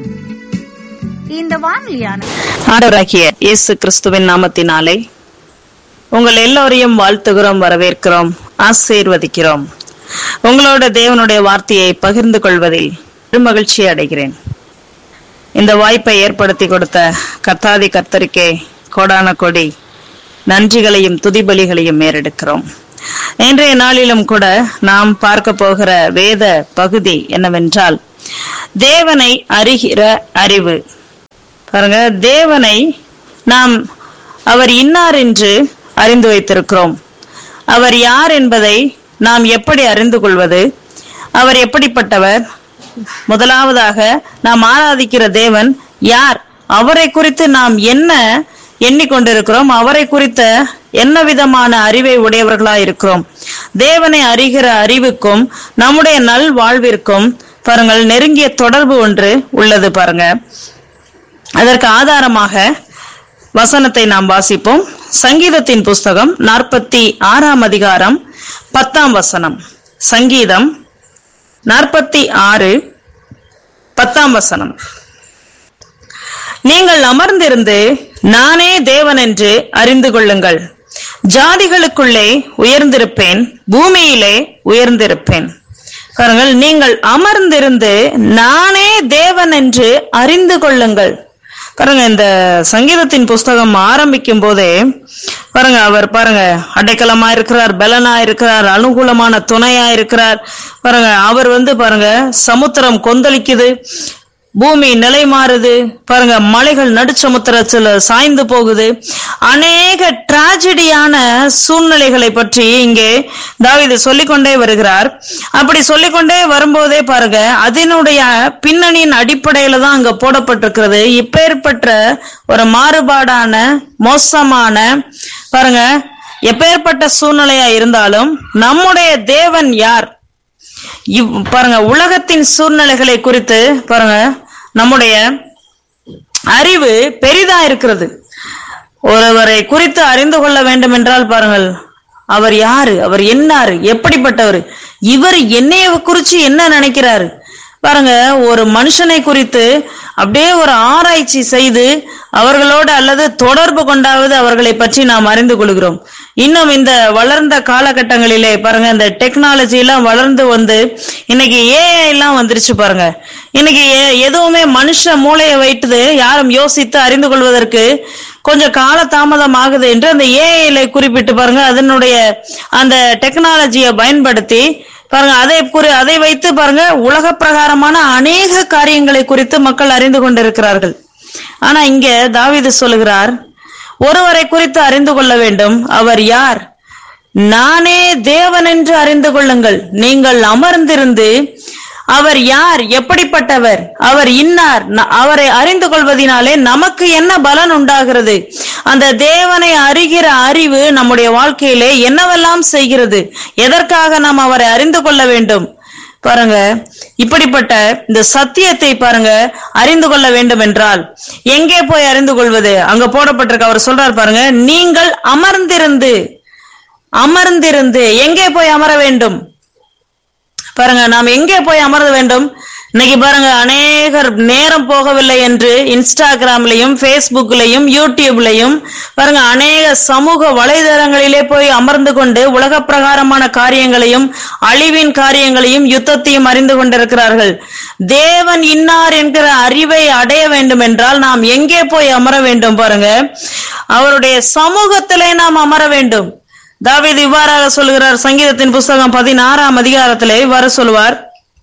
வணக்கம் இந்த வானொலியான ஆண்டவராகிய இயேசு கிறிஸ்துவின் நாமத்தினாலே உங்கள் எல்லோரையும் வாழ்த்துகிறோம் வரவேற்கிறோம் ஆசீர்வதிக்கிறோம் உங்களோட தேவனுடைய வார்த்தையை பகிர்ந்து கொள்வதில் பெருமகிழ்ச்சி அடைகிறேன் இந்த வாய்ப்பை ஏற்படுத்தி கொடுத்த கர்த்தாதி கர்த்தருக்கே கோடான கொடி நன்றிகளையும் துதிபலிகளையும் ஏறெடுக்கிறோம் இன்றைய நாளிலும் கூட நாம் பார்க்க போகிற வேத பகுதி என்னவென்றால் தேவனை அறிகிற அறிவு பாருங்க தேவனை நாம் அவர் இன்னார் என்று அறிந்து வைத்திருக்கிறோம் அவர் யார் என்பதை நாம் எப்படி அறிந்து கொள்வது அவர் எப்படிப்பட்டவர் முதலாவதாக நாம் ஆராதிக்கிற தேவன் யார் அவரை குறித்து நாம் என்ன எண்ணிக்கொண்டிருக்கிறோம் அவரை குறித்த என்ன விதமான அறிவை உடையவர்களா இருக்கிறோம் தேவனை அறிகிற அறிவுக்கும் நம்முடைய நல் வாழ்விற்கும் பாருங்கள் நெருங்கிய தொடர்பு ஒன்று உள்ளது பாருங்க அதற்கு ஆதாரமாக வசனத்தை நாம் வாசிப்போம் சங்கீதத்தின் புஸ்தகம் நாற்பத்தி ஆறாம் அதிகாரம் பத்தாம் வசனம் சங்கீதம் நாற்பத்தி ஆறு பத்தாம் வசனம் நீங்கள் அமர்ந்திருந்து நானே தேவன் என்று அறிந்து கொள்ளுங்கள் ஜாதிகளுக்குள்ளே உயர்ந்திருப்பேன் பூமியிலே உயர்ந்திருப்பேன் பாருங்கள் நீங்கள் அமர்ந்திருந்து நானே தேவன் என்று அறிந்து கொள்ளுங்கள் பாருங்க இந்த சங்கீதத்தின் புஸ்தகம் ஆரம்பிக்கும் போதே பாருங்க அவர் பாருங்க அடைக்கலமா இருக்கிறார் பலனா இருக்கிறார் அனுகூலமான துணையா இருக்கிறார் பாருங்க அவர் வந்து பாருங்க சமுத்திரம் கொந்தளிக்குது பூமி நிலை மாறுது பாருங்க மலைகள் நடுச்சமுத்திரத்துல சாய்ந்து போகுது அநேக டிராஜடியான சூழ்நிலைகளை பற்றி இங்கே தாவீது சொல்லிக்கொண்டே வருகிறார் அப்படி சொல்லிக்கொண்டே வரும்போதே பாருங்க அதனுடைய பின்னணியின் அடிப்படையில தான் அங்க போடப்பட்டிருக்கிறது இப்பேற்பட்ட ஒரு மாறுபாடான மோசமான பாருங்க எப்பேற்பட்ட சூழ்நிலையா இருந்தாலும் நம்முடைய தேவன் யார் இவ் பாருங்க உலகத்தின் சூழ்நிலைகளை குறித்து பாருங்க நம்முடைய அறிவு பெரிதா இருக்கிறது ஒருவரை குறித்து அறிந்து கொள்ள வேண்டும் என்றால் பாருங்கள் அவர் யாரு அவர் என்னாரு எப்படிப்பட்டவர் இவர் என்னைய குறிச்சு என்ன நினைக்கிறாரு பாருங்க ஒரு மனுஷனை குறித்து அப்படியே ஒரு ஆராய்ச்சி செய்து அவர்களோடு அல்லது தொடர்பு கொண்டாவது அவர்களை பற்றி நாம் அறிந்து கொள்கிறோம் இன்னும் இந்த வளர்ந்த காலகட்டங்களிலே பாருங்க இந்த டெக்னாலஜி எல்லாம் வளர்ந்து வந்து இன்னைக்கு ஏஐ எல்லாம் வந்துருச்சு பாருங்க இன்னைக்கு எ- எதுவுமே மனுஷ மூளையை வைத்து யாரும் யோசித்து அறிந்து கொள்வதற்கு கொஞ்சம் கால தாமதம் ஆகுது என்று அந்த ஏஐல குறிப்பிட்டு பாருங்க அதனுடைய அந்த டெக்னாலஜியை பயன்படுத்தி பாருங்க அதை குறி அதை வைத்து பாருங்க உலக பிரகாரமான அநேக காரியங்களை குறித்து மக்கள் அறிந்து கொண்டிருக்கிறார்கள் ஆனா இங்க தாவீது சொல்லுகிறார் ஒருவரை குறித்து அறிந்து கொள்ள வேண்டும் அவர் யார் நானே தேவன் என்று அறிந்து கொள்ளுங்கள் நீங்கள் அமர்ந்திருந்து அவர் யார் எப்படிப்பட்டவர் அவர் இன்னார் ந- அவரை அறிந்து கொள்வதினாலே நமக்கு என்ன பலன் உண்டாகிறது அந்த தேவனை அறிகிற அறிவு நம்முடைய வாழ்க்கையிலே என்னவெல்லாம் செய்கிறது எதற்காக நாம் அவரை அறிந்து கொள்ள வேண்டும் பாருங்க இப்படிப்பட்ட இந்த சத்தியத்தை பாருங்க அறிந்து கொள்ள வேண்டும் என்றால் எங்கே போய் அறிந்து கொள்வது அங்க போடப்பட்டிருக்க அவர் சொல்றார் பாருங்க நீங்கள் அமர்ந்திருந்து அமர்ந்திருந்து எங்கே போய் அமர வேண்டும் பாருங்க நாம் எங்கே போய் அமர வேண்டும் இன்னைக்கு பாருங்க அநேகர் நேரம் போகவில்லை என்று இன்ஸ்டாகிராம்லயும் ஃபேஸ்புக்லயும் யூடியூப்லயும் பாருங்க அநேக சமூக வலைதளங்களிலே போய் அமர்ந்து கொண்டு உலக பிரகாரமான காரியங்களையும் அழிவின் காரியங்களையும் யுத்தத்தையும் அறிந்து கொண்டிருக்கிறார்கள் தேவன் இன்னார் என்கிற அறிவை அடைய வேண்டும் என்றால் நாம் எங்கே போய் அமர வேண்டும் பாருங்க அவருடைய சமூகத்திலே நாம் அமர வேண்டும் தாவீது இவ்வாறாக சொல்கிறார் சங்கீதத்தின் புஸ்தகம் பதினாறாம் அதிகாரத்திலே இவ்வாறு சொல்லுவார்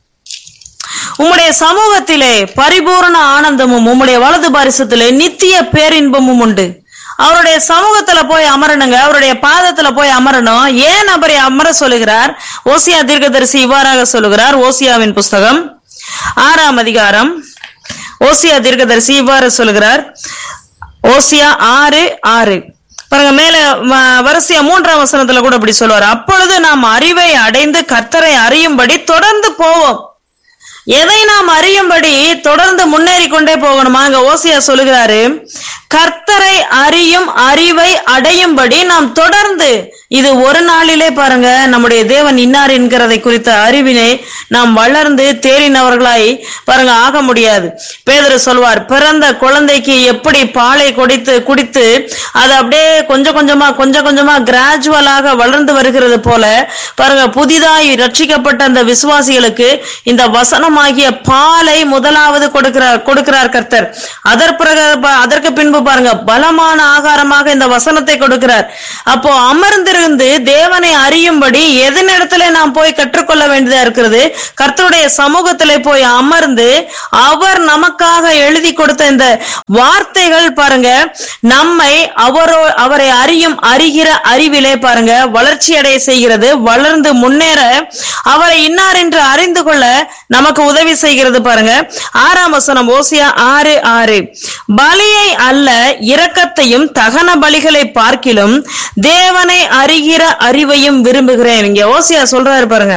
உம்முடைய சமூகத்திலே பரிபூரண ஆனந்தமும் உம்முடைய வலது பாரிசத்திலே நித்திய பேரின்பமும் உண்டு அவருடைய சமூகத்துல போய் அமரணுங்க அவருடைய பாதத்துல போய் அமரணும் ஏன் அவரை அமர சொல்லுகிறார் ஓசியா தீர்க்கதரிசி இவ்வாறாக சொல்லுகிறார் ஓசியாவின் புஸ்தகம் ஆறாம் அதிகாரம் ஓசியா தீர்க்கதரிசி இவ்வாறு சொல்லுகிறார் ஓசியா ஆறு ஆறு பாருங்க மேல வ- வரிசையா மூன்றாம் வசனத்துல கூட இப்படி சொல்லுவார் அப்பொழுது நாம் அறிவை அடைந்து கர்த்தரை அறியும்படி தொடர்ந்து போவோம் எதை நாம் அறியும்படி தொடர்ந்து முன்னேறி கொண்டே போகணுமா அங்க ஓசியா சொல்லுகிறாரு கர்த்தரை அறியும் அறிவை அடையும்படி நாம் தொடர்ந்து இது ஒரு நாளிலே பாருங்க நம்முடைய தேவன் இன்னார் என்கிறதை குறித்த அறிவினை நாம் வளர்ந்து தேறினவர்களாய் பாருங்க ஆக முடியாது பேதர் சொல்வார் பிறந்த குழந்தைக்கு எப்படி பாலை குடித்து குடித்து அது அப்படியே கொஞ்சம் கொஞ்சமா கொஞ்சம் கொஞ்சமா கிராஜுவலாக வளர்ந்து வருகிறது போல பாருங்க புதிதாய் ரட்சிக்கப்பட்ட அந்த விசுவாசிகளுக்கு இந்த வசனமாகிய பாலை முதலாவது கொடுக்கிறார் கொடுக்கிறார் கர்த்தர் அதற்கு அதற்கு பின்பு பாருங்க பலமான ஆகாரமாக இந்த வசனத்தை கொடுக்கிறார் அப்போ அமர்ந்திருந்து தேவனை அறியும்படி எதனிடத்துல நாம் போய் கற்றுக்கொள்ள வேண்டியதா இருக்கிறது கர்த்தருடைய சமூகத்திலே போய் அமர்ந்து அவர் நமக்காக எழுதி கொடுத்த இந்த வார்த்தைகள் பாருங்க நம்மை அவரோ அவரை அறியும் அறிகிற அறிவிலே பாருங்க வளர்ச்சி அடைய செய்கிறது வளர்ந்து முன்னேற அவரை இன்னார் என்று அறிந்து கொள்ள நமக்கு உதவி செய்கிறது பாருங்க ஆறாம் வசனம் ஓசியா ஆறு ஆறு பலியை அல்ல இரக்கத்தையும் தகன பலிகளை பார்க்கிலும் தேவனை அறிகிற அறிவையும் விரும்புகிறேன் இங்க ஓசியா சொல்றாரு பாருங்க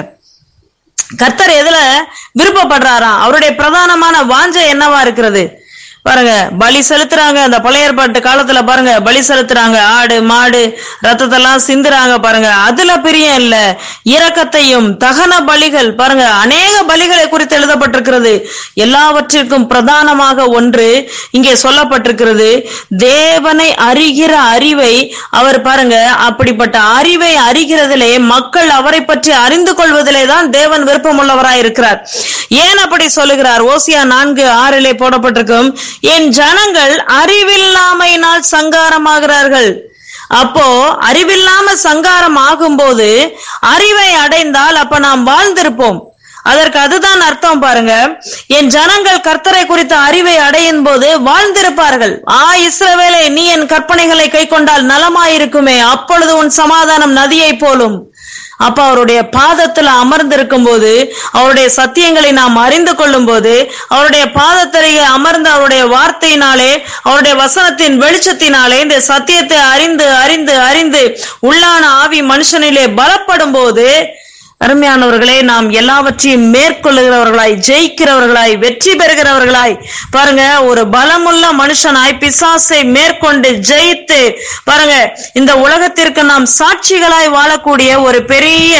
கர்த்தர் எதுல விருப்பப்படுறாராம் அவருடைய பிரதானமான வாஞ்சை என்னவா இருக்கிறது பாருங்க பலி செலுத்துறாங்க அந்த பழைய ஏற்பாட்டு காலத்துல பாருங்க பலி செலுத்துறாங்க ஆடு மாடு ரத்தத்தெல்லாம் சிந்துறாங்க பாருங்க அதுல பிரியம் இல்ல இரக்கத்தையும் தகன பலிகள் பாருங்க அநேக பலிகளை குறித்து எழுதப்பட்டிருக்கிறது எல்லாவற்றிற்கும் பிரதானமாக ஒன்று இங்கே சொல்லப்பட்டிருக்கிறது தேவனை அறிகிற அறிவை அவர் பாருங்க அப்படிப்பட்ட அறிவை அறிகிறதிலே மக்கள் அவரை பற்றி அறிந்து கொள்வதிலே தான் தேவன் விருப்பமுள்ளவராய் இருக்கிறார் ஏன் அப்படி சொல்லுகிறார் ஓசியா நான்கு ஆறிலே போடப்பட்டிருக்கும் என் ஜனங்கள் அறிவில்லாமையினால் சங்காரமாகிறார்கள் அப்போ அறிவில்லாம சங்காரம் ஆகும்போது அறிவை அடைந்தால் அப்ப நாம் வாழ்ந்திருப்போம் அதற்கு அதுதான் அர்த்தம் பாருங்க என் ஜனங்கள் கர்த்தரை குறித்த அறிவை அடையும் போது வாழ்ந்திருப்பார்கள் ஆ இஸ்ரவேலே நீ என் கற்பனைகளை கை கொண்டால் நலமாயிருக்குமே அப்பொழுது உன் சமாதானம் நதியை போலும் அப்ப அவருடைய பாதத்துல அமர்ந்திருக்கும் போது அவருடைய சத்தியங்களை நாம் அறிந்து கொள்ளும் போது அவருடைய பாதத்தருகே அமர்ந்த அவருடைய வார்த்தையினாலே அவருடைய வசனத்தின் வெளிச்சத்தினாலே இந்த சத்தியத்தை அறிந்து அறிந்து அறிந்து உள்ளான ஆவி மனுஷனிலே பலப்படும் போது அருமையானவர்களே நாம் எல்லாவற்றையும் மேற்கொள்ளுகிறவர்களாய் ஜெயிக்கிறவர்களாய் வெற்றி பெறுகிறவர்களாய் பாருங்க ஒரு பலமுள்ள மனுஷனாய் பிசாசை மேற்கொண்டு ஜெயித்து பாருங்க இந்த உலகத்திற்கு நாம் சாட்சிகளாய் வாழக்கூடிய ஒரு பெரிய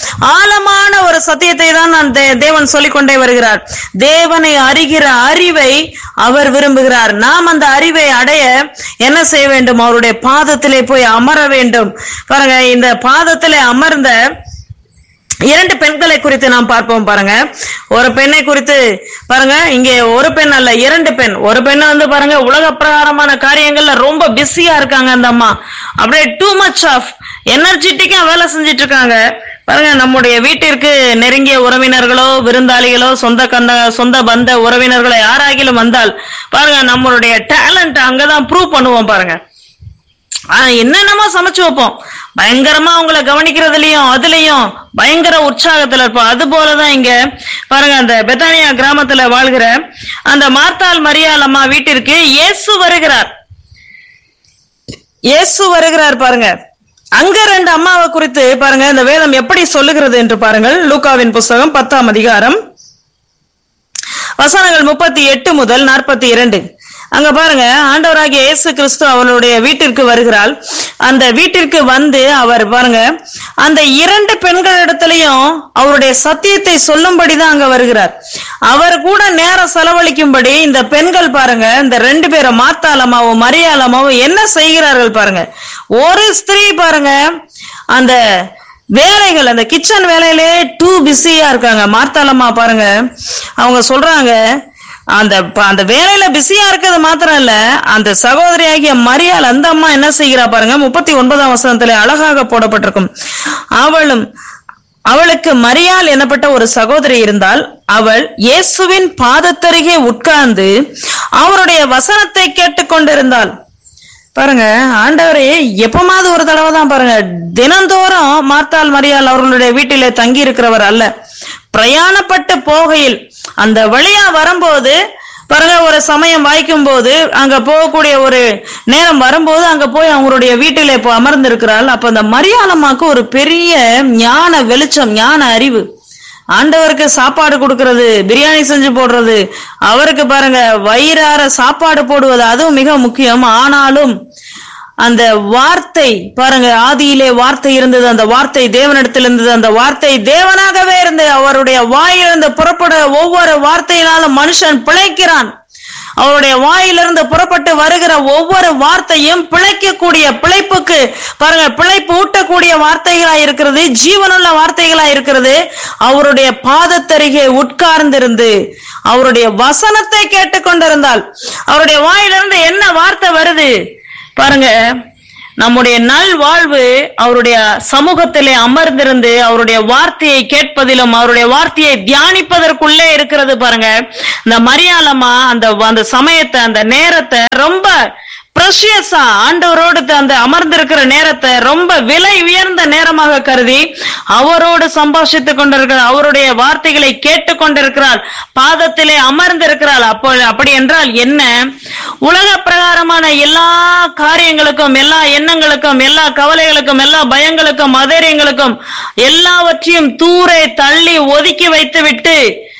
ஆழமான ஒரு சத்தியத்தை தான் நான் தே- தேவன் சொல்லிக்கொண்டே வருகிறார் தேவனை அறிகிற அறிவை அவர் விரும்புகிறார் நாம் அந்த அறிவை அடைய என்ன செய்ய வேண்டும் அவருடைய பாதத்திலே போய் அமர வேண்டும் பாருங்க இந்த பாதத்திலே அமர்ந்த இரண்டு பெண்களை குறித்து நாம் பார்ப்போம் பாருங்க ஒரு பெண்ணை குறித்து பாருங்க இங்க ஒரு பெண் அல்ல இரண்டு பெண் ஒரு பெண் வந்து பாருங்க உலக பிரகாரமான காரியங்கள்ல ரொம்ப பிஸியா இருக்காங்க அந்த அம்மா அப்படியே டூ மச் ஆஃப் எனர்ஜெட்டிக்கா வேலை செஞ்சிட்டு இருக்காங்க பாருங்க நம்முடைய வீட்டிற்கு நெருங்கிய உறவினர்களோ விருந்தாளிகளோ சொந்த கந்த சொந்த பந்த உறவினர்களோ யாராகிலும் வந்தால் பாருங்க நம்மளுடைய டேலண்ட் அங்கதான் ப்ரூவ் பண்ணுவோம் பாருங்க ஆஹ் என்னென்னமோ சமைச்சு வைப்போம் பயங்கரமா அவங்கள கவனிக்கிறதுலயும் அதுலயும் பயங்கர உற்சாகத்துல இருப்போம் அது போலதான் இங்க பாருங்க அந்த பெத்தானியா கிராமத்துல வாழ்கிற அந்த மார்த்தாள் மரியாள் அம்மா வீட்டிற்கு இயேசு வருகிறார் இயேசு வருகிறார் பாருங்க அங்க ரெண்டு அம்மாவை குறித்து பாருங்க இந்த வேதம் எப்படி சொல்லுகிறது என்று பாருங்கள் லூக்காவின் புஸ்தகம் பத்தாம் அதிகாரம் வசனங்கள் முப்பத்தி எட்டு முதல் நாற்பத்தி இரண்டு அங்க பாருங்க ஆண்டவராகிய இயேசு கிறிஸ்து அவளுடைய வீட்டிற்கு வருகிறாள் அந்த வீட்டிற்கு வந்து அவர் பாருங்க அந்த இரண்டு பெண்களிடத்திலையும் அவருடைய சத்தியத்தை சொல்லும்படிதான் அங்க வருகிறார் அவர் கூட நேரம் செலவழிக்கும்படி இந்த பெண்கள் பாருங்க இந்த ரெண்டு பேரும் மாத்தாளமாவும் மரியாளமாவும் என்ன செய்கிறார்கள் பாருங்க ஒரு ஸ்திரீ பாருங்க அந்த வேலைகள் அந்த கிச்சன் வேலையிலே டூ பிஸியா இருக்காங்க மார்த்தாளம்மா பாருங்க அவங்க சொல்றாங்க அந்த ப- அந்த வேலையில பிஸியா இருக்கிறது மாத்திரம் இல்ல அந்த சகோதரியாகிய மரியாள் அந்த அம்மா என்ன செய்கிறா பாருங்க முப்பத்தி ஒன்பதாம் வசனத்துல அழகாக போடப்பட்டிருக்கும் அவளும் அவளுக்கு மரியாள் எனப்பட்ட ஒரு சகோதரி இருந்தால் அவள் இயேசுவின் பாதத்தருகே உட்கார்ந்து அவருடைய வசனத்தை கேட்டுக்கொண்டிருந்தாள் பாருங்க ஆண்டவரே எப்பமாவது ஒரு தடவை தான் பாருங்க தினந்தோறும் மார்த்தாள் மரியாள் அவர்களுடைய வீட்டிலே தங்கி இருக்கிறவர் அல்ல பிரயாணப்பட்டு போகையில் அந்த வழியா வரும்போது பாருங்க ஒரு சமயம் வாய்க்கும் போது அங்க போகக்கூடிய ஒரு நேரம் வரும்போது அங்க போய் அவங்களுடைய வீட்டிலே இப்போ அமர்ந்திருக்கிறாள் அப்ப அந்த மரியாளம்மாக்கு ஒரு பெரிய ஞான வெளிச்சம் ஞான அறிவு ஆண்டவருக்கு சாப்பாடு கொடுக்கறது பிரியாணி செஞ்சு போடுறது அவருக்கு பாருங்க வயிறார சாப்பாடு போடுவது அதுவும் மிக முக்கியம் ஆனாலும் அந்த வார்த்தை பாருங்க ஆதியிலே வார்த்தை இருந்தது அந்த வார்த்தை தேவனிடத்தில் இருந்தது அந்த வார்த்தை தேவனாகவே இருந்து அவருடைய வாயிலிருந்து புறப்பட ஒவ்வொரு வார்த்தையினாலும் மனுஷன் பிழைக்கிறான் அவருடைய வாயிலிருந்து புறப்பட்டு வருகிற ஒவ்வொரு வார்த்தையும் பிழைக்கக்கூடிய பிழைப்புக்கு பாருங்க பிழைப்பு ஊட்டக்கூடிய வார்த்தைகளா இருக்கிறது ஜீவனுள்ள வார்த்தைகளா இருக்கிறது அவருடைய பாதத்தருகே உட்கார்ந்திருந்து அவருடைய வசனத்தை கேட்டுக்கொண்டிருந்தால் அவருடைய வாயிலிருந்து என்ன வார்த்தை வருது பாருங்க நம்முடைய நல் வாழ்வு அவருடைய சமூகத்திலே அமர்ந்திருந்து அவருடைய வார்த்தையை கேட்பதிலும் அவருடைய வார்த்தையை தியானிப்பதற்குள்ளே இருக்கிறது பாருங்க இந்த மரியாளமா அந்த அந்த சமயத்தை அந்த நேரத்தை ரொம்ப பிரஷியஸா ஆண்டவரோடு அந்த அமர்ந்திருக்கிற நேரத்தை ரொம்ப விலை உயர்ந்த நேரமாக கருதி அவரோடு சம்பாஷித்துக் கொண்டிருக்கிறார் அவருடைய வார்த்தைகளை கேட்டுக் கொண்டிருக்கிறார் பாதத்திலே அமர்ந்திருக்கிறாள் அப்போ அப்படி என்றால் என்ன உலக பிரகாரமான எல்லா காரியங்களுக்கும் எல்லா எண்ணங்களுக்கும் எல்லா கவலைகளுக்கும் எல்லா பயங்களுக்கும் அதரியங்களுக்கும் எல்லாவற்றையும் தூரே தள்ளி ஒதுக்கி வைத்துவிட்டு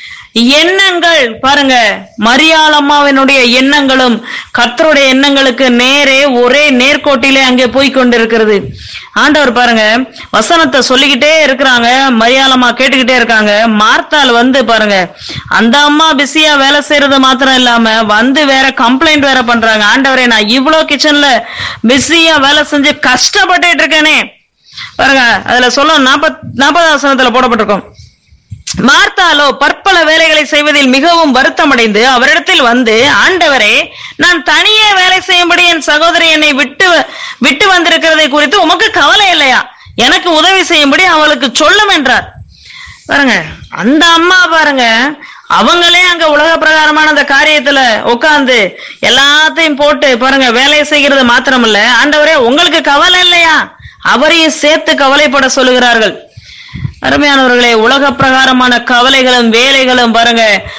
எண்ணங்கள் பாருங்க மரியாளம்மாவினுடைய எண்ணங்களும் கர்த்தருடைய எண்ணங்களுக்கு நேரே ஒரே நேர்கோட்டிலே அங்கே போய் கொண்டிருக்கிறது ஆண்டவர் பாருங்க வசனத்தை சொல்லிக்கிட்டே இருக்கிறாங்க மரியாளம்மா கேட்டுக்கிட்டே இருக்காங்க மார்த்தாள் வந்து பாருங்க அந்த அம்மா பிஸியா வேலை செய்யறது மாத்திரம் இல்லாம வந்து வேற கம்ப்ளைண்ட் வேற பண்றாங்க ஆண்டவரே நான் இவ்வளவு கிச்சன்ல பிஸியா வேலை செஞ்சு கஷ்டப்பட்டுட்டு இருக்கேனே பாருங்க அதுல சொல்ல நாற்பத் நாற்பது வசனத்துல போடப்பட்டிருக்கும் மார்த்தாலோ பற்பல வேலைகளை செய்வதில் மிகவும் வருத்தமடைந்து அவரிடத்தில் வந்து ஆண்டவரே நான் தனியே வேலை செய்யும்படி என் சகோதரி என்னை விட்டு விட்டு வந்திருக்கிறதை குறித்து உமக்கு கவலை இல்லையா எனக்கு உதவி செய்யும்படி அவளுக்கு சொல்லும் என்றார் பாருங்க அந்த அம்மா பாருங்க அவங்களே அங்க உலக பிரகாரமான அந்த காரியத்துல உட்கார்ந்து எல்லாத்தையும் போட்டு பாருங்க வேலையை செய்கிறது மாத்திரமல்ல ஆண்டவரே உங்களுக்கு கவலை இல்லையா அவரையும் சேர்த்து கவலைப்பட சொல்லுகிறார்கள் அருமையானவர்களே உலக பிரகாரமான கவலைகளும் வேலைகளும் பாருங்க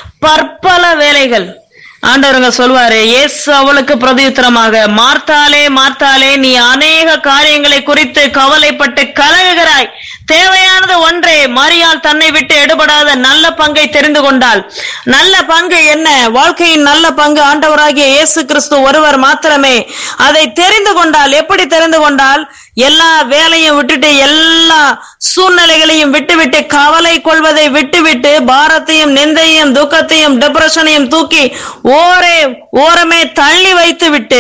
பற்பல வேலைகள் ஆண்டவருங்க சொல்வாரு இயேசு அவளுக்கு பிரதியுத்தரமாக மார்த்தாலே மார்த்தாலே நீ அநேக காரியங்களை குறித்து கவலைப்பட்டு கலகுகிறாய் தேவையானது ஒன்றே மரியாள் தன்னை விட்டு எடுபடாத நல்ல பங்கை தெரிந்து கொண்டாள் நல்ல பங்கு என்ன வாழ்க்கையின் நல்ல பங்கு ஆண்டவராகிய இயேசு கிறிஸ்து ஒருவர் மாத்திரமே அதை தெரிந்து கொண்டால் எப்படி தெரிந்து கொண்டால் எல்லா வேலையும் விட்டுட்டு எல்லா சூழ்நிலைகளையும் விட்டுவிட்டு கவலை கொள்வதை விட்டுவிட்டு பாரத்தையும் நிந்தையும் துக்கத்தையும் டிப்ரெஷனையும் தூக்கி ஓரே ஓரமே தள்ளி வைத்து விட்டு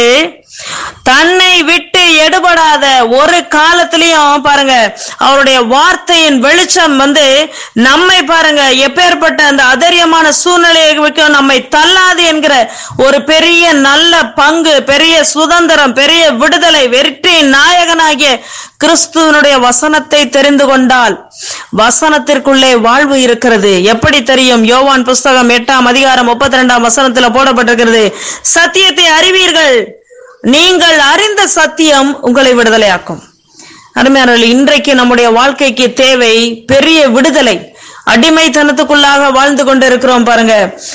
தன்னை விட்டு எடுபடாத ஒரு காலத்திலையும் பாருங்க அவருடைய வார்த்தையின் வெளிச்சம் வந்து நம்மை பாருங்க எப்பேற்பட்ட அந்த அதரியமான சூழ்நிலைக்கு நம்மை தள்ளாது என்கிற ஒரு பெரிய நல்ல பங்கு பெரிய சுதந்திரம் பெரிய விடுதலை வெற்றி நாயகனாகிய கிறிஸ்துவனுடைய வசனத்தை தெரிந்து கொண்டால் வசனத்திற்குள்ளே வாழ்வு இருக்கிறது எப்படி தெரியும் யோவான் புஸ்தகம் எட்டாம் அதிகாரம் முப்பத்தி ரெண்டாம் வசனத்துல போடப்பட்டிருக்கிறது சத்தியத்தை அறிவீர்கள் நீங்கள் அறிந்த சத்தியம் உங்களை விடுதலையாக்கும் அருமையானவர்கள் இன்றைக்கு நம்முடைய வாழ்க்கைக்கு தேவை பெரிய விடுதலை அடிமைத்தனத்துக்குள்ளாக வாழ்ந்து கொண்டிருக்கிறோம் பாருங்க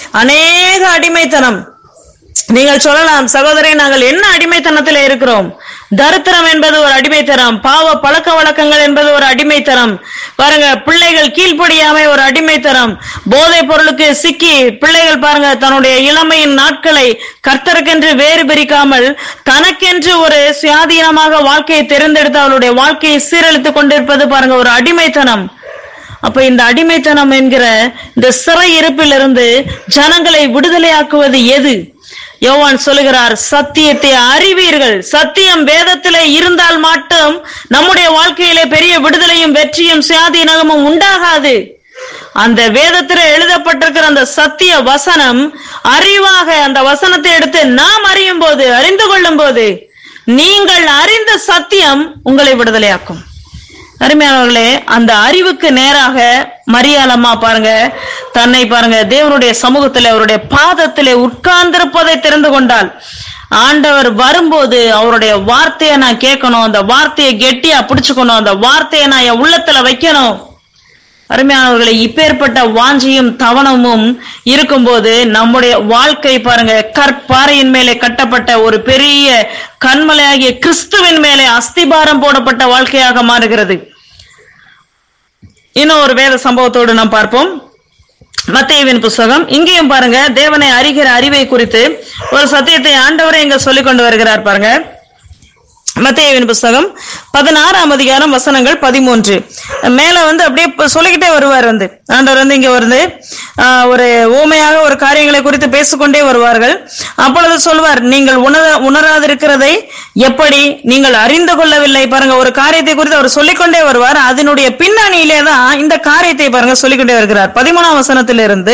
அநேக அடிமைத்தனம் நீங்கள் சொல்லலாம் சகோதரி நாங்கள் என்ன அடிமைத்தனத்தில் இருக்கிறோம் தரித்திரம் என்பது ஒரு அடிமைத்தனம் பாவ பழக்க வழக்கங்கள் என்பது ஒரு அடிமைத்தனம் பாருங்க பிள்ளைகள் கீழ்ப்படியாமை ஒரு அடிமைத்தனம் போதைப் பொருளுக்கு சிக்கி பிள்ளைகள் பாருங்க தன்னுடைய இளமையின் நாட்களை கர்த்தருக்கென்று வேறு பிரிக்காமல் தனக்கென்று ஒரு சுயாதீனமாக வாழ்க்கையை தேர்ந்தெடுத்து அவளுடைய வாழ்க்கையை சீரழித்துக் கொண்டிருப்பது பாருங்க ஒரு அடிமைத்தனம் அப்ப இந்த அடிமைத்தனம் என்கிற இந்த சிறை இருப்பிலிருந்து ஜனங்களை விடுதலையாக்குவது எது யோவான் சொல்லுகிறார் சத்தியத்தை அறிவீர்கள் சத்தியம் வேதத்திலே இருந்தால் மட்டும் நம்முடைய வாழ்க்கையிலே பெரிய விடுதலையும் வெற்றியும் சுயாதீனமும் உண்டாகாது அந்த வேதத்தில் எழுதப்பட்டிருக்கிற அந்த சத்திய வசனம் அறிவாக அந்த வசனத்தை எடுத்து நாம் அறியும் போது அறிந்து கொள்ளும் போது நீங்கள் அறிந்த சத்தியம் உங்களை விடுதலையாக்கும் அருமையானவர்களே அந்த அறிவுக்கு நேராக மரியாளம்மா பாருங்க தன்னை பாருங்க தேவனுடைய சமூகத்தில் அவருடைய பாதத்திலே உட்கார்ந்திருப்பதை தெரிந்து கொண்டால் ஆண்டவர் வரும்போது அவருடைய வார்த்தையை நான் கேட்கணும் அந்த வார்த்தையை கெட்டியா பிடிச்சுக்கணும் அந்த வார்த்தையை நான் என் உள்ளத்துல வைக்கணும் அருமையானவர்களை இப்பேற்பட்ட வாஞ்சியும் தவணமும் இருக்கும்போது நம்முடைய வாழ்க்கை பாருங்க கற்பாறையின் மேலே கட்டப்பட்ட ஒரு பெரிய கண்மலையாகிய கிறிஸ்துவின் மேலே அஸ்திபாரம் போடப்பட்ட வாழ்க்கையாக மாறுகிறது இன்னும் ஒரு வேத சம்பவத்தோடு நாம் பார்ப்போம் மத்தேயுவின் புஸ்தகம் இங்கேயும் பாருங்க தேவனை அறிகிற அறிவை குறித்து ஒரு சத்தியத்தை ஆண்டவரை இங்க சொல்லிக் கொண்டு வருகிறார் பாருங்க மத்தேயுவின் புஸ்தகம் பதினாறாம் அதிகாரம் வசனங்கள் பதிமூன்று மேல வந்து அப்படியே இப்ப சொல்லிக்கிட்டே வருவார் வந்து ஆண்டவர் வந்து இங்க வந்து ஆஹ், ஒரு ஊமையாக ஒரு காரியங்களை குறித்து பேசிக்கொண்டே வருவார்கள் அப்பொழுது சொல்வார் நீங்கள் உணர உணராதிருக்கிறதை எப்படி நீங்கள் அறிந்து கொள்ளவில்லை பாருங்க ஒரு காரியத்தை குறித்து அவர் சொல்லிக்கொண்டே வருவார் அதனுடைய பின்னணியிலே தான் இந்த காரியத்தை பாருங்க சொல்லிக்கொண்டே வருகிறார் பதிமூணாம் வசனத்திலிருந்து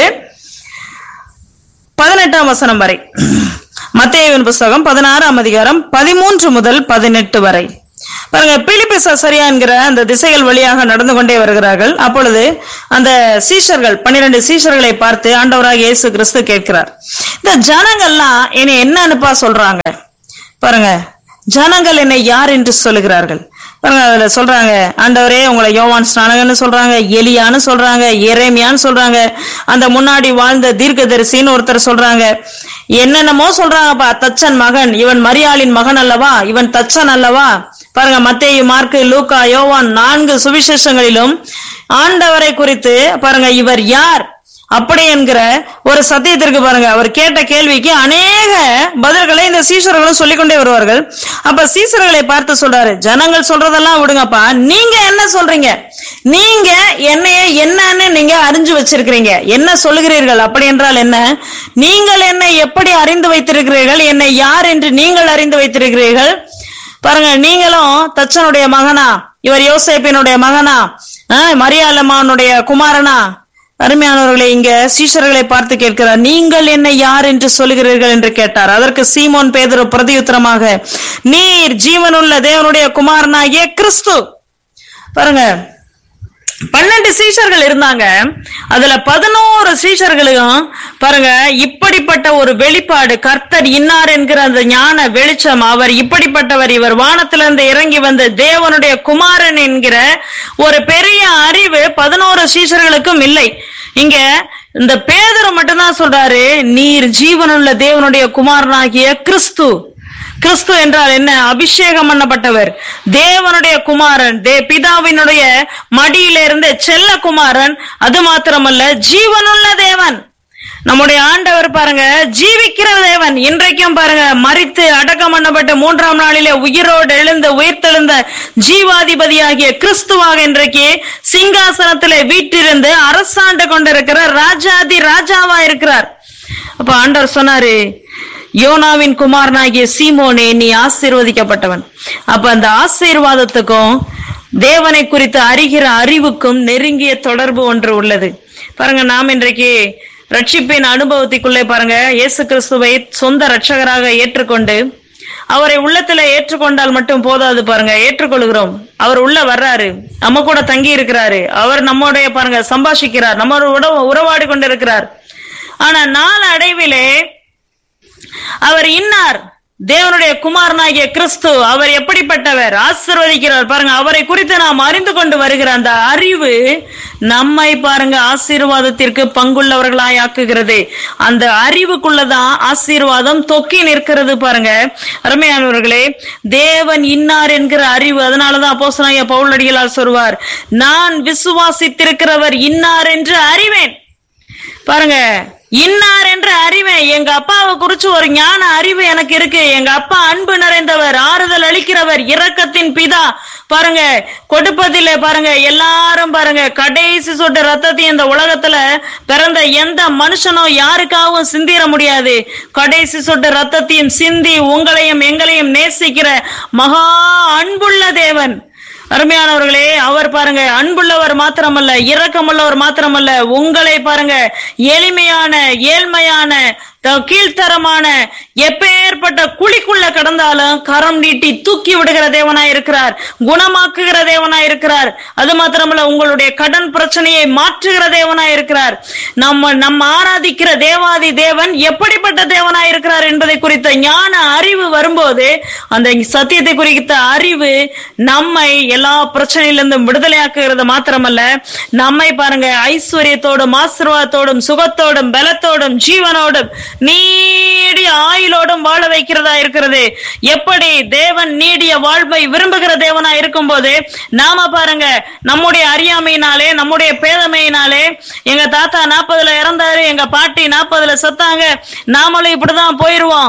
பதினெட்டாம் வசனம் வரை மத்தேயுவின் புஸ்தகம் பதினாறாம் அதிகாரம் பதிமூன்று முதல் பதினெட்டு வரை பாருங்க பிலிப்பு சசரியா என்கிற அந்த திசைகள் வழியாக நடந்து கொண்டே வருகிறார்கள் அப்பொழுது அந்த சீஷர்கள் பன்னிரண்டு சீஷர்களை பார்த்து ஆண்டவராக இயேசு கிறிஸ்து கேட்கிறார் இந்த ஜனங்கள்லாம் என்னை என்னன்னுப்பா சொல்றாங்க பாருங்க ஜனங்கள் என்னை யார் என்று சொல்லுகிறார்கள் பாருங்க அதுல சொல்றாங்க ஆண்டவரே உங்களை யோவான் ஸ்நானகன்னு சொல்றாங்க எலியான்னு சொல்றாங்க எரேமியான்னு சொல்றாங்க அந்த முன்னாடி வாழ்ந்த தீர்க்கதரிசின்னு ஒருத்தர் சொல்றாங்க என்னென்னமோ சொல்றாங்கப்பா தச்சன் மகன் இவன் மரியாளின் மகன் அல்லவா இவன் தச்சன் அல்லவா பாருங்க மத்தேயு மார்க்கு லூக்கா யோவான் நான்கு சுவிசேஷங்களிலும் ஆண்டவரை குறித்து பாருங்க இவர் யார் அப்படி என்கிற ஒரு சத்தியத்திற்கு பாருங்க அவர் கேட்ட கேள்விக்கு அநேக பதில்களை இந்த சீசர்களும் சொல்லிக்கொண்டே வருவார்கள் அப்ப சீசர்களை பார்த்து சொல்றாரு ஜனங்கள் சொல்றதெல்லாம் விடுங்கப்பா நீங்க என்ன சொல்றீங்க நீங்க என்னைய என்னன்னு நீங்க அறிஞ்சு வச்சிருக்கிறீங்க என்ன சொல்லுகிறீர்கள் அப்படி என்றால் என்ன நீங்கள் என்னை எப்படி அறிந்து வைத்திருக்கிறீர்கள் என்னை யார் என்று நீங்கள் அறிந்து வைத்திருக்கிறீர்கள் பாருங்க நீங்களும் தச்சனுடைய மகனா இவர் யோசேப்பினுடைய மகனா ஆஹ், மரியாளம்மானுடைய குமாரனா அருமையானவர்களை இங்க சீஷர்களை பார்த்து கேட்கிறார் நீங்கள் என்னை யார் என்று சொல்லுகிறீர்கள் என்று கேட்டார் அதற்கு சீமோன் பேதுரு பிரதியுத்தரமாக நீர் ஜீவனுள்ள தேவனுடைய குமாரனாகிய கிறிஸ்து பாருங்க பன்னெண்டு சீஷர்கள் இருந்தாங்க அதுல பதினோரு சீஷர்களும் பாருங்க இப்படிப்பட்ட ஒரு வெளிப்பாடு கர்த்தர் இன்னார் என்கிற அந்த ஞான வெளிச்சம் அவர் இப்படிப்பட்டவர் இவர் வானத்திலிருந்து இறங்கி வந்த தேவனுடைய குமாரன் என்கிற ஒரு பெரிய அறிவு பதினோரு சீஷர்களுக்கும் இல்லை இங்க இந்த பேதரு மட்டும்தான் சொல்றாரு நீர் ஜீவனுள்ள தேவனுடைய குமாரனாகிய கிறிஸ்து கிறிஸ்து என்றால் என்ன அபிஷேகம் பண்ணப்பட்டவர் தேவனுடைய குமாரன் தே பிதாவினுடைய மடியில இருந்த செல்ல குமாரன் அது மாத்திரமல்ல ஜீவனுள்ள தேவன் நம்முடைய ஆண்டவர் பாருங்க ஜீவிக்கிற தேவன் இன்றைக்கும் பாருங்க மரித்து அடக்கம் பண்ணப்பட்ட மூன்றாம் நாளிலே உயிரோடு எழுந்த உயிர்த்தெழுந்த ஜீவாதிபதியாகிய கிறிஸ்துவாக இன்றைக்கு சிங்காசனத்திலே வீட்டிருந்து அரசாண்டு கொண்டிருக்கிற ராஜாதி ராஜாவா இருக்கிறார் அப்ப ஆண்டவர் சொன்னாரு யோனாவின் குமாரனாகிய சீமோனே நீ ஆசீர்வதிக்கப்பட்டவன் அப்ப அந்த ஆசீர்வாதத்துக்கும் தேவனை குறித்து அறிகிற அறிவுக்கும் நெருங்கிய தொடர்பு ஒன்று உள்ளது பாருங்க நாம் இன்றைக்கு ரட்சிப்பின் அனுபவத்துக்குள்ளே பாருங்க இயேசு கிறிஸ்துவை சொந்த ரட்சகராக ஏற்றுக்கொண்டு அவரை உள்ளத்துல ஏற்றுக்கொண்டால் மட்டும் போதாது பாருங்க ஏற்றுக்கொள்கிறோம் அவர் உள்ள வர்றாரு நம்ம கூட தங்கி இருக்கிறாரு அவர் நம்முடைய பாருங்க சம்பாஷிக்கிறார் நம்மளோட உறவாடி கொண்டிருக்கிறார் ஆனா நாள் அடைவிலே அவர் இன்னார் தேவனுடைய குமாரனாகிய கிறிஸ்து அவர் எப்படிப்பட்டவர் ஆசீர்வதிக்கிறார் பாருங்க அவரை குறித்து நாம் அறிந்து கொண்டு வருகிற அந்த அறிவு நம்மை பாருங்க ஆசீர்வாதத்திற்கு பங்குள்ளவர்களாய் ஆக்குகிறது அந்த அறிவுக்குள்ளதான் ஆசீர்வாதம் தொக்கி நிற்கிறது பாருங்க அருமையானவர்களே தேவன் இன்னார் என்கிற அறிவு அதனாலதான் அப்போஸ்தலனாகிய பவுலடிகளார் சொல்வார் நான் விசுவாசித்திருக்கிறவர் இன்னார் என்று அறிவேன் பாருங்க இன்னார் என்ற அறிவை எங்க அப்பாவை குறிச்சு ஒரு ஞான அறிவு எனக்கு இருக்கு எங்க அப்பா அன்பு நிறைந்தவர் ஆறுதல் அளிக்கிறவர் இரக்கத்தின் பிதா பாருங்க கொடுப்பதிலே பாருங்க எல்லாரும் பாருங்க கடைசி சொட்டு ரத்தத்தையும் இந்த உலகத்துல பிறந்த எந்த மனுஷனும் யாருக்காகவும் சிந்திர முடியாது கடைசி சொட்டு ரத்தத்தையும் சிந்தி உங்களையும் எங்களையும் நேசிக்கிற மகா அன்புள்ள தேவன் அருமையானவர்களே அவர் பாருங்க அன்புள்ளவர் மாத்திரமல்ல இரக்கமுள்ளவர் மாத்திரமல்ல உங்களை பாருங்க எளிமையான ஏழ்மையான த- கீழ்த்தரமான எப்பேற்பட்ட குழிக்குள்ள கடந்தாலும் கரம் நீட்டி தூக்கி விடுகிற தேவனாய் இருக்கிறார் குணமாக்குகிற தேவனாய் இருக்கிறார் அது மாத்திரமல்ல உங்களுடைய கடன் பிரச்சனையை மாற்றுகிற தேவனாய் இருக்கிறார் நம்ம நம்ம ஆராதிக்கிற தேவாதி தேவன் எப்படிப்பட்ட தேவனாய் இருக்கிறார் என்பதை குறித்த ஞான அறிவு வரும்போது அந்த சத்தியத்தை குறித்த அறிவு நம்மை எல்லா பிரச்சனையிலிருந்தும் விடுதலையாக்குகிறது மாத்திரமல்ல நம்மை பாருங்க ஐஸ்வர்யத்தோடும் ஆசீர்வாதத்தோடும் சுகத்தோடும் பலத்தோடும் ஜீவனோடும் நீடிய ஆயுளோடும் வாழ வைக்கிறதா இருக்கிறது எப்படி தேவன் நீடிய வாழ்வை விரும்புகிற தேவனா இருக்கும்போது நாம பாருங்க நம்முடைய அறியாமையினாலே நம்முடைய பேதமையினாலே எங்க தாத்தா நாற்பதுல இறந்தாரு எங்க பாட்டி நாற்பதுல செத்தாங்க நாமளும் இப்படிதான் போயிருவோம்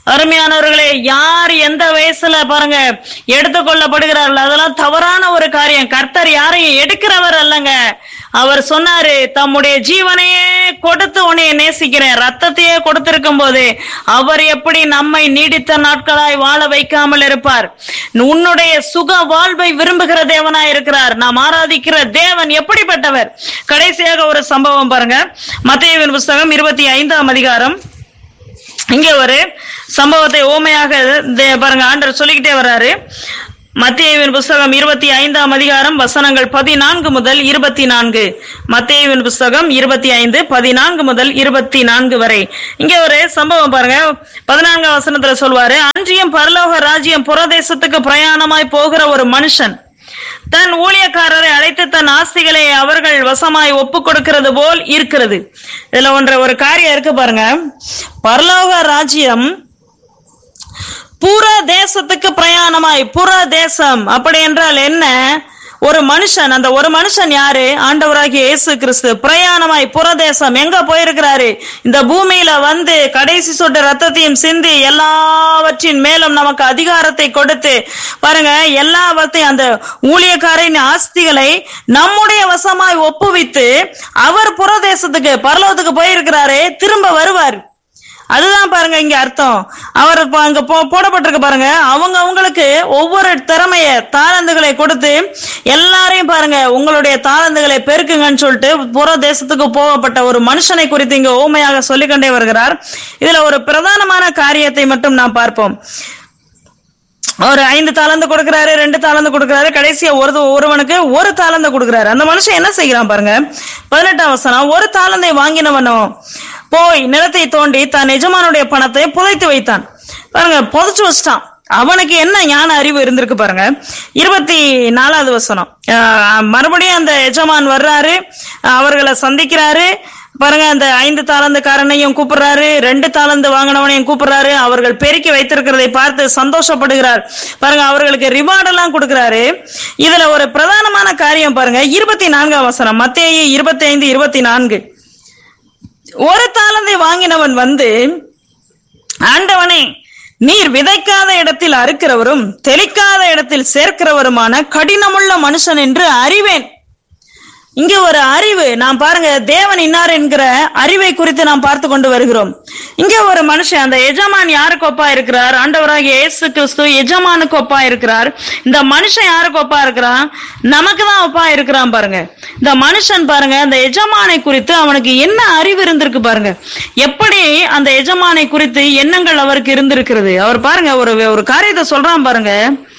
அருமையானவர்களே யார் எந்த வயசுல பாருங்க எடுத்துக்கொள்ளப்படுகிறார்கள் அதெல்லாம் தவறான ஒரு காரியம் கர்த்தர் யாரையும் எடுக்கிறவர் அல்லங்க அவர் சொன்னாரு தம்முடைய ஜீவனையே கொடுத்து உன்னைய நேசிக்கிறேன் ரத்தத்தையே கொடுத்திருக்கும் போது அவர் எப்படி நம்மை நீடித்த நாட்களாய் வாழ வைக்காமல் இருப்பார் உன்னுடைய சுக வாழ்வை விரும்புகிற தேவனாய் இருக்கிறார் நாம் ஆராதிக்கிற தேவன் எப்படிப்பட்டவர் கடைசியாக ஒரு சம்பவம் பாருங்க மத்தேயுவின் புஸ்தகம் இருபத்தி ஐந்தாம் அதிகாரம் இங்க ஒரு சம்பவத்தை ஓமையாக தே- பாருங்க ஆண்டவர் சொல்லிக்கிட்டே வர்றாரு மத்தேயுவின் புஸ்தகம் இருபத்தி ஐந்தாம் அதிகாரம் வசனங்கள் பதினான்கு முதல் இருபத்தி நான்கு மத்தேயுவின் புஸ்தகம் இருபத்தி ஐந்து பதினான்கு முதல் இருபத்தி நான்கு வரை இங்க ஒரு சம்பவம் பாருங்க பதினான்காம் வசனத்துல சொல்வாரு அன்றியும் பரலோக ராஜ்யம் புறதேசத்துக்கு பிரயாணமாய் போகிற ஒரு மனுஷன் தன் ஊழியக்காரரை அழைத்து தன் ஆஸ்திகளை அவர்கள் வசமாய் ஒப்பு கொடுக்கிறது போல் இருக்கிறது இதுல ஒன்ற ஒரு காரியம் இருக்கு பாருங்க பரலோக ராஜ்யம் புற தேசத்துக்கு பிரயாணமாய் புற தேசம் அப்படி என்றால் என்ன ஒரு மனுஷன் அந்த ஒரு மனுஷன் யாரு ஆண்டவராகிய இயேசு கிறிஸ்து பிரயாணமாய் புறதேசம் எங்க போயிருக்கிறாரு இந்த பூமியில வந்து கடைசி சொட்டு ரத்தத்தையும் சிந்தி எல்லாவற்றின் மேலும் நமக்கு அதிகாரத்தை கொடுத்து பாருங்க எல்லாவற்றையும் அந்த ஊழியக்காரின் ஆஸ்திகளை நம்முடைய வசமாய் ஒப்புவித்து அவர் புறதேசத்துக்கு பரலோகத்துக்கு போயிருக்கிறாரு திரும்ப வருவார் அதுதான் பாருங்க இங்க அர்த்தம் அவர் இப்ப அங்க போ- போடப்பட்டிருக்கு பாருங்க அவங்க அவங்களுக்கு ஒவ்வொரு திறமைய தாளந்துகளை கொடுத்து எல்லாரையும் பாருங்க உங்களுடைய தாளந்துகளை பெருக்குங்கன்னு சொல்லிட்டு புற தேசத்துக்கு போகப்பட்ட ஒரு மனுஷனை குறித்து இங்க ஓமையாக சொல்லிக்கொண்டே வருகிறார் இதுல ஒரு பிரதானமான காரியத்தை மட்டும் நாம் பார்ப்போம் ஒரு ஐந்து தாளந்து கொடுக்கறாரு ரெண்டு தாளந்து கொடுக்கறாரு கடைசியா ஒரு ஒருவனுக்கு ஒரு தாளந்து கொடுக்கறாரு அந்த மனுஷன் என்ன செய்கிறான் பாருங்க பதினெட்டாம் வசனம் ஒரு தாளந்தை வாங்கினவனோ போய் நிலத்தை தோண்டி தன் எஜமானுடைய பணத்தை புதைத்து வைத்தான் பாருங்க புதைச்சு வச்சிட்டான் அவனுக்கு என்ன ஞான அறிவு இருந்திருக்கு பாருங்க இருபத்தி நாலாவது வசனம் ஆஹ் மறுபடியும் அந்த எஜமான் வர்றாரு அவர்களை சந்திக்கிறாரு பாருங்க அந்த ஐந்து தாளந்துக்காரனையும் கூப்பிடுறாரு ரெண்டு தாளந்து வாங்கினவனையும் கூப்பிடுறாரு அவர்கள் பெருக்கி வைத்திருக்கிறதை பார்த்து சந்தோஷப்படுகிறார் பாருங்க அவர்களுக்கு ரிவார்ட் எல்லாம் கொடுக்கிறாரு இதுல ஒரு பிரதானமான காரியம் பாருங்க இருபத்தி நான்காம் வசனம் மத்தேயு இருபத்தி ஐந்து இருபத்தி நான்கு ஒரு தாளந்தை வாங்கினவன் வந்து ஆண்டவனே நீர் விதைக்காத இடத்தில் அறுக்கிறவரும் தெளிக்காத இடத்தில் சேர்க்கிறவருமான கடினமுள்ள மனுஷன் என்று அறிவேன் இங்க ஒரு அறிவு நாம் பாருங்க தேவன் இன்னார் என்கிற அறிவை குறித்து நாம் பார்த்து கொண்டு வருகிறோம் இங்க ஒரு மனுஷன் அந்த எஜமான் யாருக்கு ஒப்பா இருக்கிறார் ஆண்டவராகிய இயேசு கிறிஸ்து எஜமானுக்கு ஒப்பா இருக்கிறார் இந்த மனுஷன் யாருக்கு ஒப்பா இருக்கிறான் நமக்கு தான் ஒப்பா இருக்கிறான் பாருங்க இந்த மனுஷன் பாருங்க அந்த எஜமானை குறித்து அவனுக்கு என்ன அறிவு இருந்திருக்கு பாருங்க எப்படி அந்த எஜமானை குறித்து எண்ணங்கள் அவருக்கு இருந்திருக்கிறது அவர் பாருங்க ஒரு ஒரு காரியத்தை சொல்றான் பாருங்க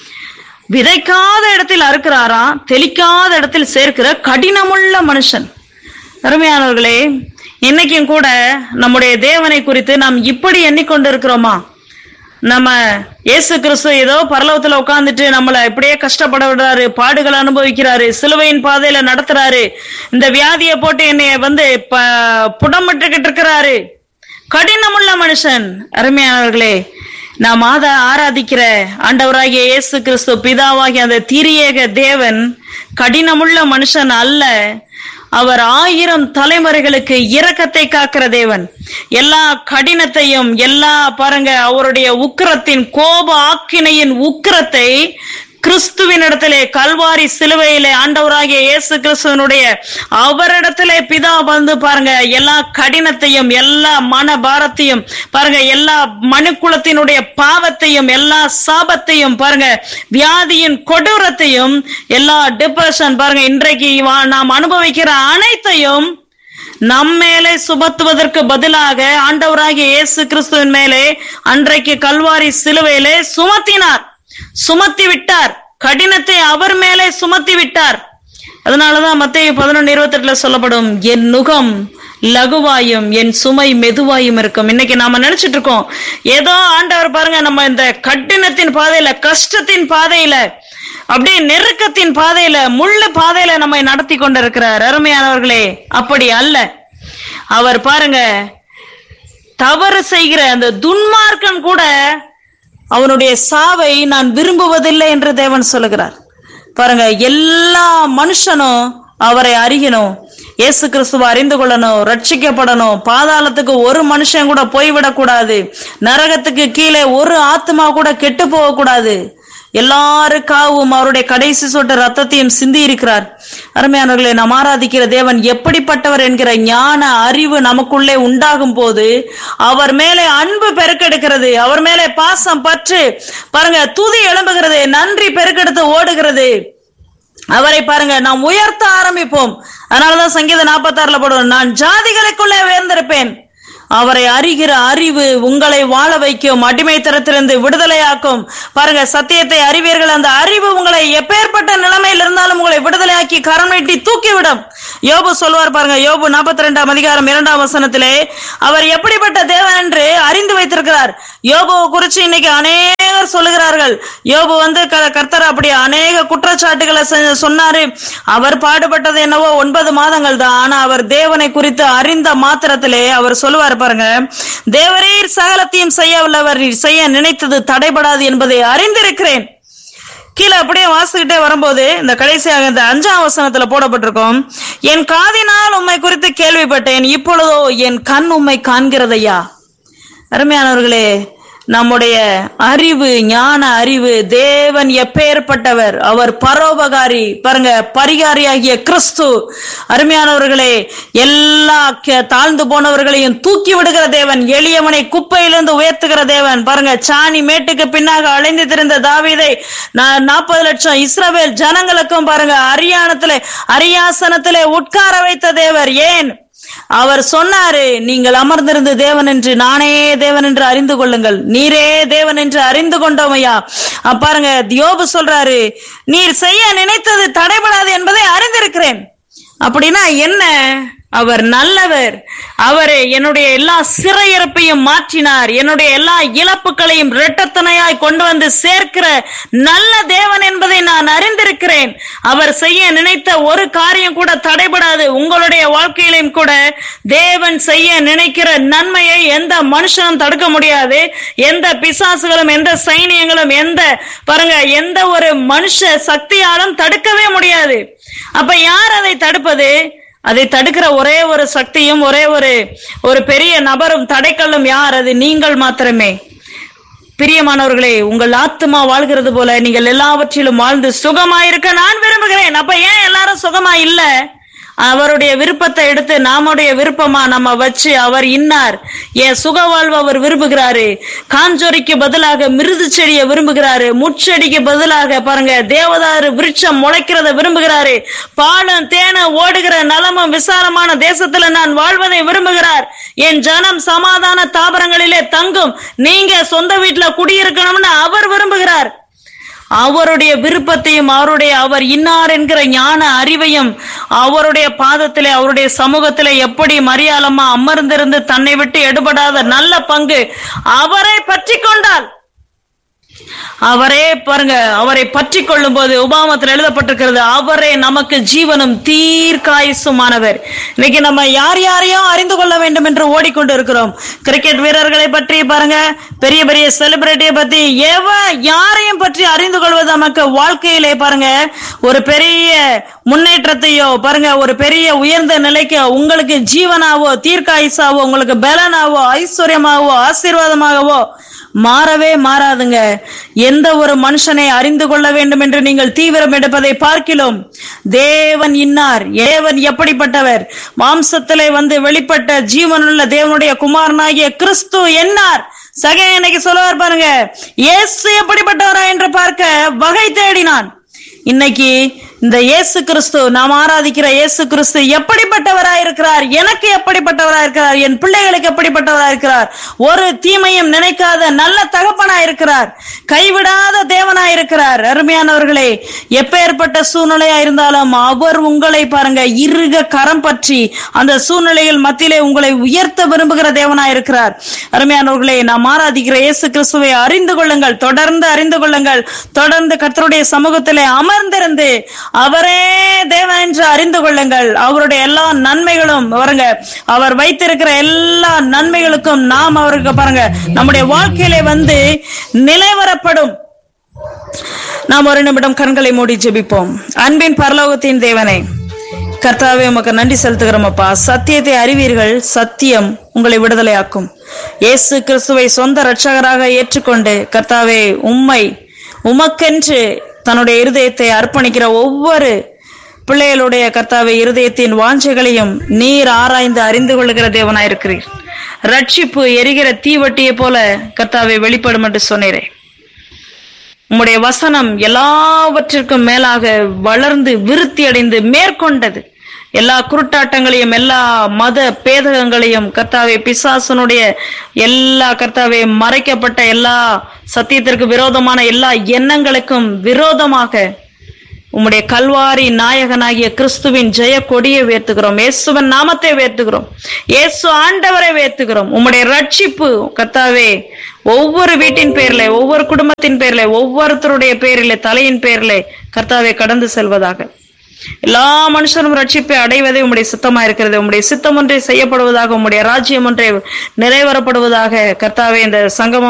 விதைக்காத இடத்தில் அறுக்கிறாராம் தெளிக்காத இடத்தில் சேர்க்கிற கடினமுள்ள மனுஷன் அருமையானவர்களே இன்னைக்கும் கூட நம்முடைய தேவனை குறித்து நாம் இப்படி எண்ணிக்கொண்டிருக்கிறோமா நம்ம இயேசு கிறிஸ்து ஏதோ பரலோகத்துல உட்கார்ந்துட்டு நம்மள இப்படியே கஷ்டப்பட விடுறாரு பாடுகள் அனுபவிக்கிறாரு சிலுவையின் பாதையில நடத்துறாரு இந்த வியாதியை போட்டு என்னைய வந்து ப- புடமிட்டுக்கிட்டு இருக்கிறாரு கடினமுள்ள மனுஷன் அருமையானவர்களே நாம் ஆத ஆராதிக்கிற ஆண்டவராகிய இயேசு கிறிஸ்து பிதாவாகிய அந்த திரியேக தேவன் கடினமுள்ள மனுஷன் அல்ல அவர் ஆயிரம் தலைமுறைகளுக்கு இரக்கத்தை காக்கிற தேவன் எல்லா கடினத்தையும் எல்லா பாருங்க அவருடைய உக்கிரத்தின் கோப ஆக்கினையின் உக்கிரத்தை கிறிஸ்துவின் இடத்திலே கல்வாரி சிலுவையிலே ஆண்டவராகிய இயேசு கிறிஸ்துவனுடைய அவரிடத்திலே பிதா வந்து பாருங்க எல்லா கடினத்தையும் எல்லா மன பாரத்தையும் பாருங்க எல்லா மனுக்குலத்தினுடைய பாவத்தையும் எல்லா சாபத்தையும் பாருங்க வியாதியின் கொடூரத்தையும் எல்லா டிப்ரெஷன் பாருங்க இன்றைக்கு வா- நாம் அனுபவிக்கிற அனைத்தையும் நம் மேலே சுமத்துவதற்கு பதிலாக ஆண்டவராகிய இயேசு கிறிஸ்துவின் மேலே அன்றைக்கு கல்வாரி சிலுவையிலே சுமத்தினார் சுமத்தி விட்டார் கடினத்தை அவர் மேலே சுமத்தி விட்டார் அதனாலதான் மத்திய பதினொன்னு இருபத்தி எட்டுல சொல்லப்படும் என் நுகம் லகுவாயும் என் சுமை மெதுவாயும் இருக்கும் இன்னைக்கு நாம நினைச்சிட்டு இருக்கோம் ஏதோ ஆண்டவர் பாருங்க நம்ம இந்த கடினத்தின் பாதையில கஷ்டத்தின் பாதையில அப்படியே நெருக்கத்தின் பாதையில முள்ளு பாதையில நம்மை நடத்தி கொண்டிருக்கிறார் அருமையானவர்களே அப்படி அல்ல அவர் பாருங்க தவறு செய்கிற அந்த துன்மார்க்கன் கூட அவனுடைய சாவை நான் விரும்புவதில்லை என்று தேவன் சொல்லுகிறார் பாருங்க எல்லா மனுஷனும் அவரை அறியணும் இயேசு கிறிஸ்துவ அறிந்து கொள்ளணும் ரட்சிக்கப்படணும் பாதாளத்துக்கு ஒரு மனுஷன் கூட போய்விடக் கூடாது நரகத்துக்கு கீழே ஒரு ஆத்மா கூட கெட்டு போக கூடாது எல்லாருக்காகவும் அவருடைய கடைசி சொட்ட ரத்தத்தையும் சிந்தி இருக்கிறார் அருமையானவர்களை நாம் ஆராதிக்கிற தேவன் எப்படிப்பட்டவர் என்கிற ஞான அறிவு நமக்குள்ளே உண்டாகும் போது அவர் மேலே அன்பு பெருக்கெடுக்கிறது அவர் மேலே பாசம் பற்று பாருங்க துதி எழும்புகிறது நன்றி பெருக்கெடுத்து ஓடுகிறது அவரை பாருங்க நாம் உயர்த்த ஆரம்பிப்போம் அதனாலதான் சங்கீதம் நாற்பத்தாறுல போடுவோம் நான் ஜாதிகளுக்குள்ளே உயர்ந்திருப்பேன் அவரை அறிகிற அறிவு உங்களை வாழ வைக்கும் அடிமைத்தனத்திலிருந்து விடுதலையாக்கும் பாருங்க சத்தியத்தை அறிவீர்கள் அந்த அறிவு உங்களை எப்பேற்பட்ட நிலைமையில் இருந்தாலும் உங்களை விடுதலையாக்கி கரம் நீட்டி தூக்கிவிடும் யோபு சொல்வார் பாருங்க யோபு நாற்பத்தி ரெண்டாம் அதிகாரம் இரண்டாம் வசனத்திலே அவர் எப்படிப்பட்ட தேவன் என்று அறிந்து வைத்திருக்கிறார் யோபுவை குறிச்சு இன்னைக்கு அநேகர் சொல்லுகிறார்கள் யோபு வந்து க- கர்த்தர் அப்படி அநேக குற்றச்சாட்டுகளை செ- சொன்னாரு அவர் பாடுபட்டது என்னவோ ஒன்பது மாதங்கள் தான் ஆனா அவர் தேவனை குறித்து அறிந்த மாத்திரத்திலே அவர் சொல்லுவார் பாருங்க தேவரீர் சகலத்தையும் செய்ய வல்லவர் நீர் செய்ய நினைத்தது தடைபடாது என்பதை அறிந்திருக்கிறேன் கீழே அப்படியே வாசிக்கிட்டே வரும்போது இந்த கடைசியாக இந்த அஞ்சாம் வசனத்துல போடப்பட்டிருக்கும் என் காதினால் உம்மை குறித்து கேள்விப்பட்டேன் இப்பொழுதோ என் கண் உம்மை காண்கிறதையா அருமையானவர்களே நம்முடைய அறிவு ஞான அறிவு தேவன் எப்பேற்பட்டவர் அவர் பரோபகாரி பாருங்க பரிகாரியாகிய கிறிஸ்து அருமையானவர்களே எல்லா கே- தாழ்ந்து போனவர்களையும் தூக்கி விடுகிற தேவன் எளியவனை குப்பையிலிருந்து உயர்த்துகிற தேவன் பாருங்க சாணி மேட்டுக்கு பின்னாக அலைந்து திரிந்த தாவீதை நான் நாற்பது லட்சம் இஸ்ரவேல் ஜனங்களுக்கும் பாருங்க அரியானத்திலே அரியாசனத்திலே உட்கார வைத்த தேவர் ஏன் அவர் சொன்னாரு நீங்கள் அமர்ந்திருந்து தேவன் என்று நானே தேவன் என்று அறிந்து கொள்ளுங்கள் நீரே தேவன் என்று அறிந்து கொண்டோமையா அஹ் பாருங்க யோபு சொல்றாரு நீர் செய்ய நினைத்தது தடைபடாது என்பதை அறிந்திருக்கிறேன் அப்படின்னா என்ன அவர் நல்லவர் அவரே என்னுடைய எல்லா சிறையிறப்பையும் மாற்றினார் என்னுடைய எல்லா இழப்புகளையும் இரட்டத்தனையாய் கொண்டு வந்து சேர்க்கிற நல்ல தேவன் என்பதை நான் அறிந்திருக்கிறேன் அவர் செய்ய நினைத்த ஒரு காரியம் கூட தடைபடாது உங்களுடைய வாழ்க்கையிலும் கூட தேவன் செய்ய நினைக்கிற நன்மையை எந்த மனுஷனும் தடுக்க முடியாது எந்த பிசாசுகளும் எந்த சைனியங்களும் எந்த பாருங்க எந்த ஒரு மனுஷ சக்தியாலும் தடுக்கவே முடியாது அப்ப யார் அதை தடுப்பது அதை தடுக்கிற ஒரே ஒரு சக்தியும் ஒரே ஒரு ஒரு பெரிய நபரும் தடைக்கல்லும் யார் அது நீங்கள் மாத்திரமே பிரியமானவர்களே உங்கள் ஆத்துமா வாழ்கிறது போல நீங்கள் எல்லாவற்றிலும் வாழ்ந்து சுகமாயிருக்க நான் விரும்புகிறேன் அப்ப ஏன் எல்லாரும் சுகமா இல்ல அவருடைய விருப்பத்தை எடுத்து நாமுடைய விருப்பமா நம்ம வச்சு அவர் இன்னார் என் சுக வாழ்வு அவர் விரும்புகிறாரு காஞ்சோரிக்கு பதிலாக மிருது செடியை விரும்புகிறாரு முட்செடிக்கு பதிலாக பாருங்க தேவதாரு விருட்சம் முளைக்கிறத விரும்புகிறாரு பாலும் தேனும் ஓடுகிற நலமும் விசாலமான தேசத்துல நான் வாழ்வதை விரும்புகிறார் என் ஜனம் சமாதான தாபரங்களிலே தங்கும் நீங்க சொந்த வீட்டுல குடியிருக்கணும்னு அவர் விரும்புகிறார் அவருடைய விருப்பத்தையும் அவருடைய அவர் இன்னார் என்கிற ஞான அறிவையும் அவருடைய பாதத்திலே அவருடைய சமூகத்திலே எப்படி மரியாளம்மா அமர்ந்திருந்து தன்னை விட்டு எடுபடாத நல்ல பங்கு அவரை பற்றி கொண்டால் அவரே பாருங்க அவரை பற்றி கொள்ளும் போது உபாமத்தில் எழுதப்பட்டிருக்கிறது அவரே நமக்கு ஜீவனும் தீர்க்காயுசுமானவர் இன்னைக்கு நம்ம யார் யாரையும் அறிந்து கொள்ள வேண்டும் என்று ஓடிக்கொண்டு இருக்கிறோம் கிரிக்கெட் வீரர்களை பற்றி பாருங்க பெரிய பெரிய செலிபிரிட்டியை பத்தி எவ யாரையும் பற்றி அறிந்து கொள்வது நமக்கு வாழ்க்கையிலே பாருங்க ஒரு பெரிய முன்னேற்றத்தையோ பாருங்க ஒரு பெரிய உயர்ந்த நிலைக்கு உங்களுக்கு ஜீவனாவோ தீர்க்காயுசாவோ உங்களுக்கு பலனாவோ ஐஸ்வர்யமாவோ ஆசீர்வாதமாகவோ மாறவே மாறாதுங்க எந்த ஒரு மனுஷனை அறிந்து கொள்ள வேண்டும் என்று நீங்கள் தீவிரம் எடுப்பதை பார்க்கிறோம் தேவன் இன்னார் தேவன் எப்படிப்பட்டவர் மாம்சத்திலே வந்து வெளிப்பட்ட ஜீவனுள்ள தேவனுடைய குமாரனாகிய கிறிஸ்து என்னார் சகே இன்னைக்கு சொல்லுவார் பாருங்க இயேசு எப்படிப்பட்டவரா என்று பார்க்க வகை தேடினான் இன்னைக்கு இந்த இயேசு கிறிஸ்து நாம் ஆராதிக்கிற இயேசு கிறிஸ்து எப்படிப்பட்டவராய் இருக்கிறார் எனக்கு எப்படிப்பட்டவராய் இருக்கிறார் என் பிள்ளைகளுக்கு எப்படிப்பட்டவராய் இருக்கிறார் ஒரு தீமையும் நினைக்காத நல்ல தகப்பனாய் இருக்கிறார் கைவிடாத தேவனாய் இருக்கிறார் அருமையானவர்களே எப்பேற்பட்ட சூழ்நிலையா இருந்தாலும் அவர் உங்களை பாருங்க இறுக கரம் பற்றி அந்த சூழ்நிலைகள் மத்தியிலே உங்களை உயர்த்த விரும்புகிற தேவனாய் இருக்கிறார் அருமையானவர்களே நாம் ஆராதிக்கிற இயேசு கிறிஸ்துவை அறிந்து கொள்ளுங்கள் தொடர்ந்து அறிந்து கொள்ளுங்கள் தொடர்ந்து கர்த்தருடைய சமூகத்திலே அமர்ந்திருந்து அவரே தேவன் என்று அறிந்து கொள்ளுங்கள் அவருடைய எல்லா நன்மைகளும் பாருங்க அவர் வைத்திருக்கிற எல்லா நன்மைகளுக்கும் நாம் அவருக்கு பாருங்க நம்முடைய வாழ்க்கையிலே வந்து நிலைவரப்படும் நாம் ஒரு நிமிடம் கண்களை மூடி ஜெபிப்போம் அன்பின் பரலோகத்தின் தேவனே கர்த்தாவே உமக்கு நன்றி செலுத்துகிறோம் அப்பா சத்தியத்தை அறிவீர்கள் சத்தியம் உங்களை விடுதலையாக்கும் இயேசு கிறிஸ்துவை சொந்த இரட்சகராக ஏற்றுக்கொண்டு கர்த்தாவே உம்மை உமக்கென்று தன்னுடைய இருதயத்தை அர்ப்பணிக்கிற ஒவ்வொரு பிள்ளைகளுடைய கர்த்தாவே இருதயத்தின் வாஞ்சைகளையும் நீர் ஆராய்ந்து அறிந்து கொள்ளுகிற தேவனாயிருக்கிறீர் ரட்சிப்பு எரிகிற தீவட்டியை போல கர்த்தாவை வெளிப்படும் என்று சொன்னீரே உம்முடைய வசனம் எல்லாவற்றிற்கும் மேலாக வளர்ந்து விருத்தி அடைந்து மேற்கொண்டது எல்லா குருட்டாட்டங்களையும் எல்லா மத பேதகங்களையும் கர்த்தாவே பிசாசனுடைய எல்லா கர்த்தாவே மறைக்கப்பட்ட எல்லா சத்தியத்திற்கு விரோதமான எல்லா எண்ணங்களுக்கும் விரோதமாக உம்முடைய கல்வாரி நாயகனாகிய கிறிஸ்துவின் ஜெய கொடியை வேத்துகிறோம் இயேசுவன் நாமத்தை வேத்துகிறோம் இயேசு ஆண்டவரை வேத்துகிறோம் உம்முடைய ரட்சிப்பு கர்த்தாவே ஒவ்வொரு வீட்டின் பேர்ல ஒவ்வொரு குடும்பத்தின் பேர்ல ஒவ்வொருத்தருடைய பேரிலே தலையின் பேர்ல கர்த்தாவே கடந்து செல்வதாக எல்லா மனுஷரும் ரட்சிப்பை அடைவதே உம்முடைய சித்தமா இருக்கிறது உம்முடைய சித்தம் ஒன்றே செய்யப்படுவதாக உம்முடைய ராஜ்யம் ஒன்றே நிறைவேறப்படுவதாக கர்த்தாவே இந்த சங்கமம்